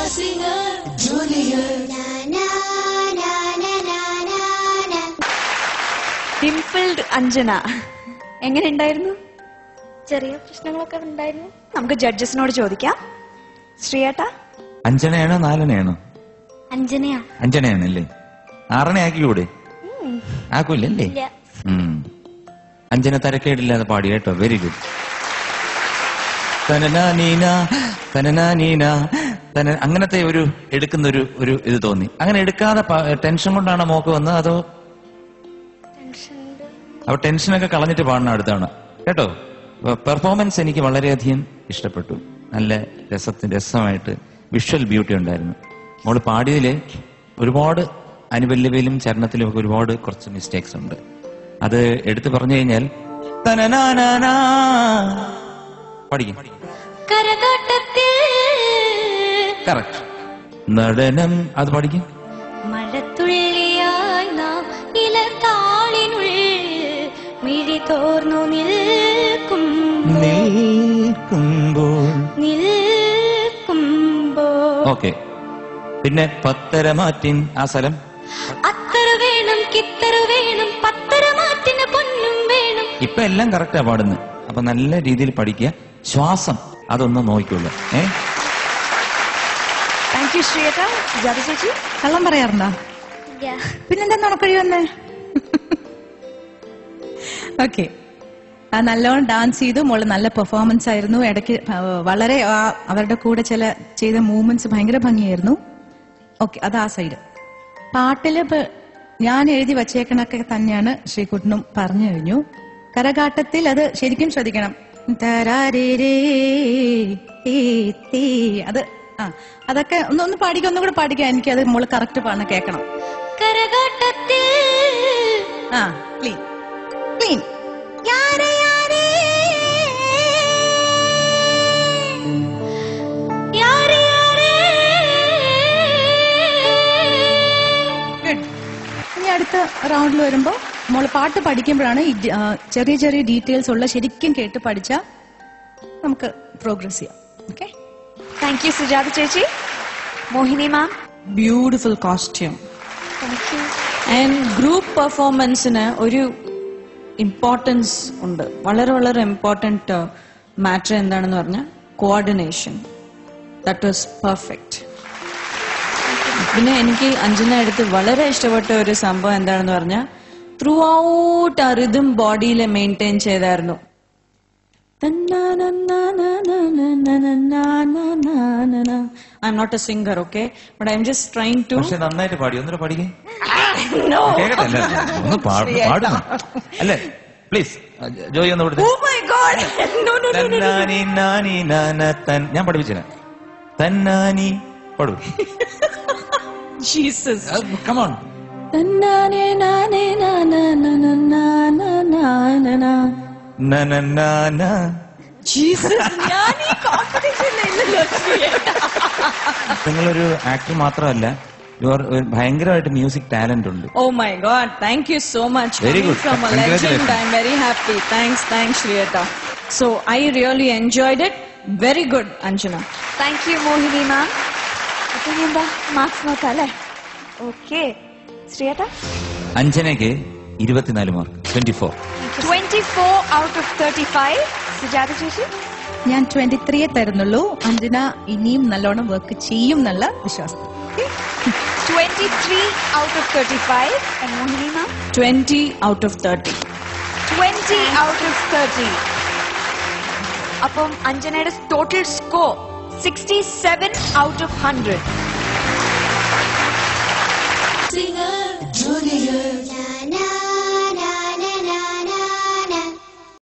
singer, Junior. ഡിംപിൾഡ് Anjana എങ്ങനെ ഉണ്ടായിരുന്നു ചെറിയ പ്രശ്നങ്ങളൊക്കെ ഉണ്ടായിരുന്നു നമുക്ക് ജഡ്ജസിനോട് ചോദിക്കാം ശ്രീയേട്ട അഞ്ചനയാണോ നാലണയാണോ അഞ്ജനയാ അഞ്ചനയാണല്ലേ ആറണ ആക്കിക്കൂടെ ആക്കൂലല്ലേ ഇല്ല ഉം. അഞ്ജന തരക്കേടില്ലാതെ പാടി കേട്ടോ വെരി ഗുഡ് തനനാനീന തനനാനീന തന അങ്ങനത്തെ ഒരു എടുക്കുന്ന ഒരു ഒരു ഇത് തോന്നി അങ്ങനെ എടുക്കാതെ പ- ടെൻഷൻ കൊണ്ടാണ് മോക്ക് വന്നത് അതോ ടെൻഷനുണ്ട് അപ്പൊ ടെൻഷനൊക്കെ കളഞ്ഞിട്ട് പാടണം അടുത്താണ് കേട്ടോ പെർഫോമൻസ് എനിക്ക് വളരെയധികം ഇഷ്ടപ്പെട്ടു നല്ല രസത്തിന് രസമായിട്ട് വിഷ്വൽ ബ്യൂട്ടി ഉണ്ടായിരുന്നു മോള് പാടിയതില് ഒരുപാട് അനുപല്ലവിയിലും ചരണത്തിലും ഒക്കെ ഒരുപാട് കുറച്ച് മിസ്റ്റേക്സ് ഉണ്ട് അത് എടുത്തു പറഞ്ഞു കഴിഞ്ഞാൽ തനനാനാനാ. പഠിക്കും കരകാട്ടത്തിൽ കറക്റ്റ് നടനം അത് പഠിക്കും മഴത്തുള്ളിയായി നാം ഇലത്താളിനുള്ളിൽ മിഴി തോർന്നു നിൽക്കും നിൽക്കുമ്പോൾ നിൽക്കുമ്പോ ഓക്കെ പിന്നെ പത്തരമാറ്റിൻ ആ സ്ഥലം അത്തര വേണം കിത്തര വേണം പത്തര മാറ്റിന് പൊന്നും വേണം ഇപ്പൊ എല്ലാം കറക്റ്റാ പാടുന്നത് അപ്പൊ നല്ല രീതിയിൽ പഠിക്കുക ശ്വാസം അതൊന്ന് നോക്കിക്കൊള്ളു ഏ താങ്ക് യു ശ്രീയേട്ട സുജാത ചേച്ചി കള്ളം പറയാറുണ്ടോ ഇല്ല പിന്നെന്താ നുണക്കഴിവന്നേ ഓക്കെ നല്ലോണം ഡാൻസ് ചെയ്തു മോള് നല്ല പെർഫോമൻസ് ആയിരുന്നു ഇടയ്ക്ക് ആ, വളരെ ആ, അവരുടെ കൂടെ ചില ചെയ്ത മൂവ്മെന്റ്സ് ഭയങ്കര ഭംഗിയായിരുന്നു ഓക്കെ അത് ആ സൈഡ് പാട്ടില് ഇപ്പൊ ഞാൻ എഴുതി വച്ചേക്കണൊക്കെ തന്നെയാണ് ശ്രീകുട്ടനും പറഞ്ഞു കഴിഞ്ഞു കരകാട്ടത്തിൽ അത് ശരിക്കും ശ്രദ്ധിക്കണം തരാരേരേ, തീ, തീ. അത് ആ അതൊക്കെ ഒന്ന് ഒന്ന് പാടിക്കുക ഒന്നും കൂടെ പാടിക്കുക എനിക്ക് അത് മോള് കറക്റ്റ് പാടണം കേൾക്കണം കരകാട്ടത്തിൽ ആ ക്ലീൻ ക്ലീൻ യാരെ യാരെ യാരെ യാരെ ഗുഡ് ഇനി അടുത്ത റൗണ്ടിൽ വരുമ്പോ മോള് പാട്ട് പഠിക്കുമ്പോഴാണ് ഈ ഡി- ആ, ചെറിയ ചെറിയ ഡീറ്റെയിൽസ് ഉള്ള ശരിക്കും കേട്ട് പഠിച്ചാൽ നമുക്ക് പ്രോഗ്രസ് ചെയ്യാം ഓക്കെ താങ്ക് യു സുജാത ചേച്ചി Mohini ma'am beautiful costume and group പെർഫോമൻസിന് ഒരു ഇമ്പോർട്ടൻസ് ഉണ്ട് വളരെ വളരെ ഇമ്പോർട്ടൻറ്റ് മാറ്റർ എന്താണെന്ന് പറഞ്ഞാൽ കോർഡിനേഷൻ ദാറ്റ് വാസ് പെർഫെക്റ്റ് പിന്നെ എനിക്ക് അഞ്ജന എടുത്ത് വളരെ ഇഷ്ടപ്പെട്ട ഒരു സംഭവം എന്താണെന്ന് പറഞ്ഞാൽ ത്രൂ ഔട്ട് ആ റിതും ബോഡിയിൽ മെയിൻറ്റെയിൻ ചെയ്തായിരുന്നു I'm not a singer okay but I'm just trying to പക്ഷെ നന്നായിട്ട് പാടി ഒന്നുകൂടെ പാടിക്കേ കേക്കട്ടെ അല്ല, ഒന്ന് പാ- പാടുന്നു അല്ലേ പ്ലീസ് ജോയി ഒന്ന് കൊടുത്തേ Oh my God! No, no, no, no, no. തന്നാനി Nani നാന തൻ ഞാൻ പഠിപ്പിച്ചില്ല തന്നാനി പാടൂ Jesus. കമോൺ തന്നാനെ നാനെ നാന നന നാന നാന നാ. നനനാന Jesus, ഞാൻ ഈ competition ൽ ഇല്ലല്ലോ, ശ്രീയേട്ടാ. നിങ്ങളൊരു ആക്ടർ മാത്രമല്ല യുവർ ഭയങ്കരമായിട്ട് മ്യൂസിക് ടാലന്റ് ഉണ്ട് Oh my God, thank you so much. Very Coming good. From a legend, Congratulations. I'm very happy. Thanks, thanks, Shriyata. So I really enjoyed it. Very good, Anjana. Thank you Mohini ma'am അപ്പൊ ഇനി എന്താ marks നോക്കാം അല്ലേ okay ശ്രീയേട്ട അഞ്ജനയ്ക്ക് ഇരുപത്തിനാല് mark twenty four twenty four out of thirty five Sujatha ചേച്ചി ഞാൻ ട്വന്റി ത്രീയെ തരുന്നുള്ളൂ അഞ്ജന ഇനിയും നല്ലോണം വർക്ക് ചെയ്യും എന്നുള്ള വിശ്വാസം twenty three out of thirty five Mohini ma'am 20 out of 30. Twenty out of thirty അപ്പം അഞ്ജനയുടെ total score sixty seven out of hundred